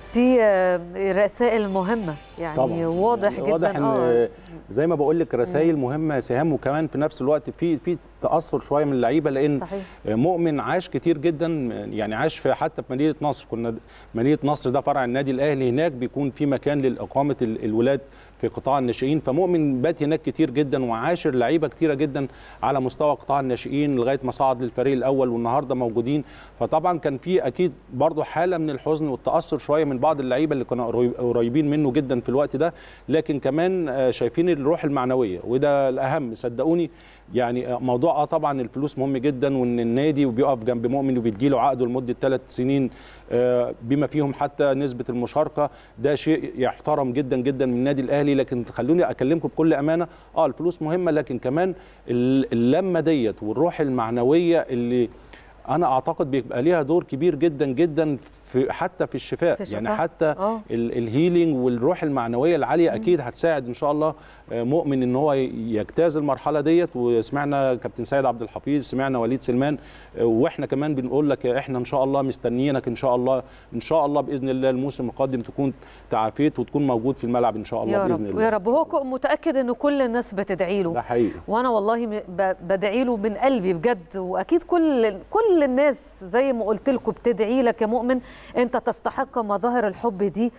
دي آه، رسائل مهمه يعني طبعا واضح يعني جدا واضح ان اه زي ما بقول لك رسائل مهمه يا سهام وكمان في نفس الوقت في في تاثر شويه من اللعيبه لان صحيح مؤمن عاش كتير جدا يعني عاش في حتى في مدينه نصر كنا مدينه نصر ده فرع النادي الاهلي هناك بيكون في مكان لاقامه ال- الولاد في قطاع الناشئين فمؤمن بات هناك كتير جدا وعاشر لعيبه كتيره جدا على مستوى قطاع الناشئين لغايه ما صعد للفريق الاول والنهارده موجودين فطبعا كان في اكيد برضه حاله من الحزن والتاثر شويه من بعض اللعيبه اللي كانوا قريب- قريبين منه جدا في الوقت ده لكن كمان آه، شايفين الروح المعنويه وده الاهم صدقوني يعني آه، موضوع اه طبعا الفلوس مهم جدا وان النادي وبيقف جنب مؤمن وبيديله عقده لمده ثلاث سنين آه، بما فيهم حتى نسبه المشاركه ده شيء يحترم جدا جدا من النادي الاهلي لكن خلوني اكلمكم بكل امانه اه الفلوس مهمه لكن كمان ال- اللمه ديت والروح المعنويه اللي انا اعتقد بيبقى ليها دور كبير جدا جدا في حتى في الشفاء في يعني صح. حتى اه ال- الهيلينج والروح المعنويه العاليه اكيد هتساعد ان شاء الله آه، مؤمن ان هو ي- يجتاز المرحله ديت وسمعنا كابتن سيد عبد الحفيظ سمعنا وليد سلمان آه، واحنا كمان بنقول لك احنا ان شاء الله مستنيينك ان شاء الله ان شاء الله باذن الله الموسم القادم تكون تعافيت وتكون موجود في الملعب ان شاء الله يا باذن رب الله ويا رب هو ك- متاكد انه كل الناس بتدعي له ده حقيقي وانا والله م- ب- بدعي له من قلبي بجد واكيد كل كل الناس زي ما قلت لكم بتدعي لك يا مؤمن انت تستحق مظاهر الحب دي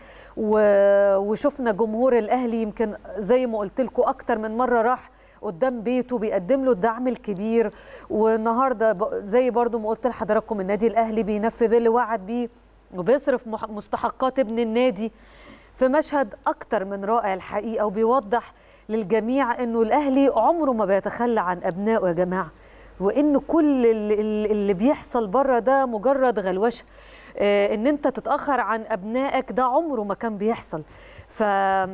و- وشفنا جمهور الاهلي يمكن زي ما قلت لكم اكتر من مره راح قدام بيته بيقدم له الدعم الكبير والنهارده ب- زي برضو ما قلت لحضراتكم النادي الاهلي بينفذ اللي وعد بيه وبيصرف مح- مستحقات ابن النادي في مشهد اكتر من رائع الحقيقه وبيوضح للجميع انه الاهلي عمره ما بيتخلى عن ابنائه يا جماعه وان كل اللي, اللي بيحصل بره ده مجرد غلوشه آه، ان انت تتاخر عن ابنائك ده عمره ما كان بيحصل ف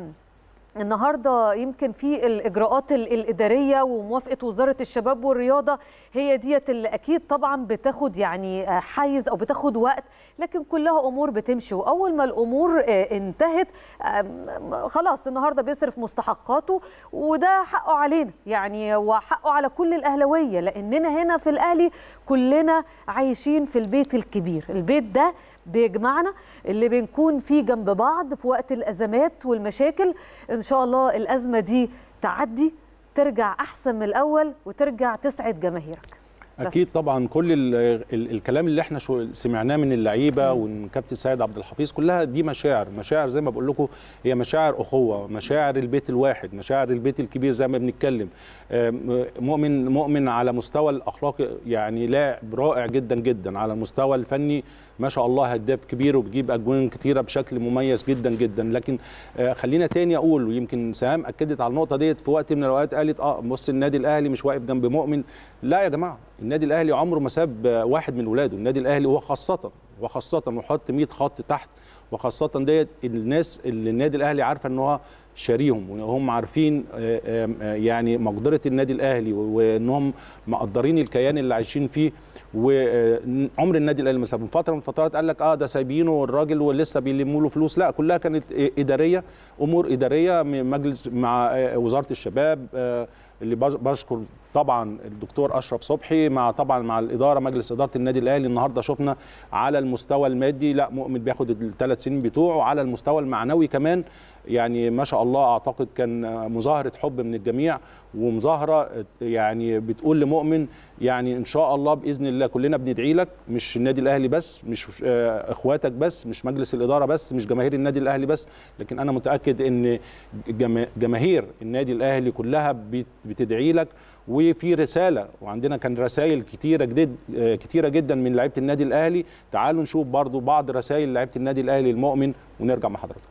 النهارده يمكن في الاجراءات ال- الاداريه وموافقه وزاره الشباب والرياضه هي ديت اللي اكيد طبعا بتاخد يعني آه، حيز او بتاخد وقت لكن كلها امور بتمشي واول ما الامور آه، انتهت آم، خلاص النهارده بيصرف مستحقاته وده حقه علينا يعني وحقه على كل الاهلاويه لاننا هنا في الاهلي كلنا عايشين في البيت الكبير البيت ده بيجمعنا اللي بنكون فيه جنب بعض في وقت الازمات والمشاكل ان شاء الله الازمه دي تعدي ترجع احسن من الاول وترجع تسعد جماهيرك بس. اكيد طبعا كل ال ال الكلام اللي احنا شو سمعناه من اللعيبه ومن كابتن سيد عبد الحفيظ كلها دي مشاعر مشاعر زي ما بقول لكم هي مشاعر اخوه مشاعر البيت الواحد مشاعر البيت الكبير زي ما بنتكلم آم، مؤمن مؤمن على مستوى الاخلاقي يعني لاعب رائع جدا جدا على المستوى الفني ما شاء الله هداف كبير وبيجيب اجوان كتيره بشكل مميز جدا جدا لكن آه، خلينا تاني اقول ويمكن سهام اكدت على النقطه ديت في وقت من الاوقات قالت اه بص النادي الاهلي مش واقف جنب مؤمن لا يا جماعه النادي الاهلي عمره ما ساب آه، واحد من ولاده النادي الاهلي وخاصه وخاصه وحط 100 خط تحت وخاصه ديت الناس اللي النادي الاهلي عارفه ان هو شاريهم وهم عارفين آه، آه، آه، يعني مقدره النادي الاهلي و- وانهم مقدرين الكيان اللي عايشين فيه وعمر النادي الاهلي مثلا من فتره من الفترات قال لك اه ده سايبينه الراجل ولسه بيلموا له فلوس لا كلها كانت اداريه امور اداريه من مجلس مع آه، وزاره الشباب آه، اللي بش- بشكر طبعا الدكتور اشرف صبحي مع طبعا مع الاداره مجلس اداره النادي الاهلي النهارده شفنا على المستوى المادي لا مؤمن بياخد الثلاث سنين بتوعه على المستوى المعنوي كمان يعني ما شاء الله اعتقد كان مظاهره حب من الجميع ومظاهره يعني بتقول لمؤمن يعني ان شاء الله باذن الله كلنا بندعي لك مش النادي الاهلي بس مش آه، اخواتك بس مش مجلس الاداره بس مش جماهير النادي الاهلي بس لكن انا متاكد ان جما- جماهير النادي الاهلي كلها بت- بتدعي لك وفي رساله وعندنا كان رسائل كتيره جديد آه، كتيره جدا من لعيبه النادي الاهلي تعالوا نشوف برضو بعض رسائل لعيبه النادي الاهلي المؤمن ونرجع مع حضرتك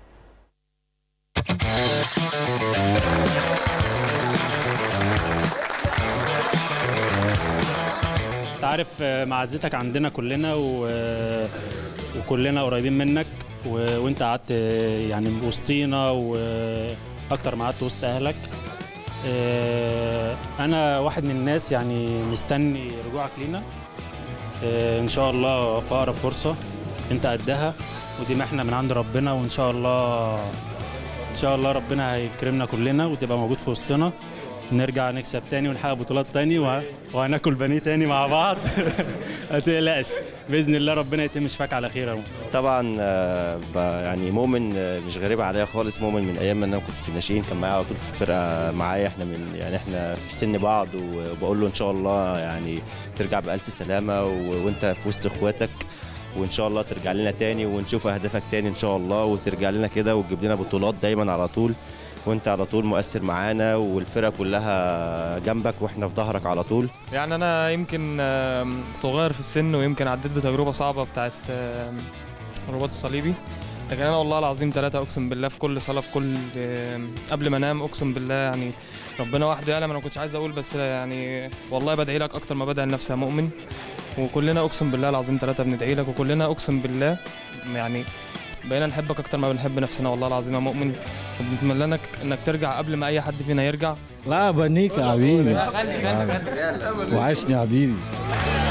انت عارف آه، معزتك عندنا كلنا و... آه، وكلنا قريبين منك و... وانت قعدت آه، يعني وسطينا واكتر ما قعدت وسط اهلك آه، انا واحد من الناس يعني مستني رجوعك لينا آه، ان شاء الله في اقرب فرصه انت قدها ودي محنه من عند ربنا وان شاء الله ان شاء الله ربنا هيكرمنا كلنا وتبقى موجود في وسطنا نرجع نكسب تاني ونحقق بطولات تاني وه... وهناكل بانيه تاني مع بعض ما تقلقش باذن الله ربنا يتم شفاك على خير يا مؤمن. طبعا آه، ب- يعني مؤمن آه، مش غريب عليا خالص مؤمن من ايام ما انا كنت في الناشئين كان معايا على طول في الفرقه معايا احنا من يعني احنا في سن بعض وبقول له ان شاء الله يعني ترجع بالف سلامه و- وانت في وسط اخواتك وان شاء الله ترجع لنا تاني ونشوف اهدافك تاني ان شاء الله وترجع لنا كده وتجيب لنا بطولات دايما على طول وانت على طول مؤثر معانا والفرقه كلها جنبك واحنا في ظهرك على طول يعني انا يمكن آم، صغير في السن ويمكن عديت بتجربه صعبه بتاعت آم، الرباط الصليبي لكن انا والله العظيم ثلاثة اقسم بالله في كل صلاه في كل آم، قبل ما انام اقسم بالله يعني ربنا وحده يعلم انا ما كنتش عايز اقول بس يعني والله بدعي لك اكتر ما بدعي لنفسي يا مؤمن وكلنا اقسم بالله العظيم ثلاثة بندعي لك وكلنا اقسم بالله يعني بقينا نحبك اكتر ما بنحب نفسنا والله العظيم يا مؤمن وبنتمنى لك انك ترجع قبل ما اي حد فينا يرجع لا بنيك يا حبيبي وحشني يا حبيبي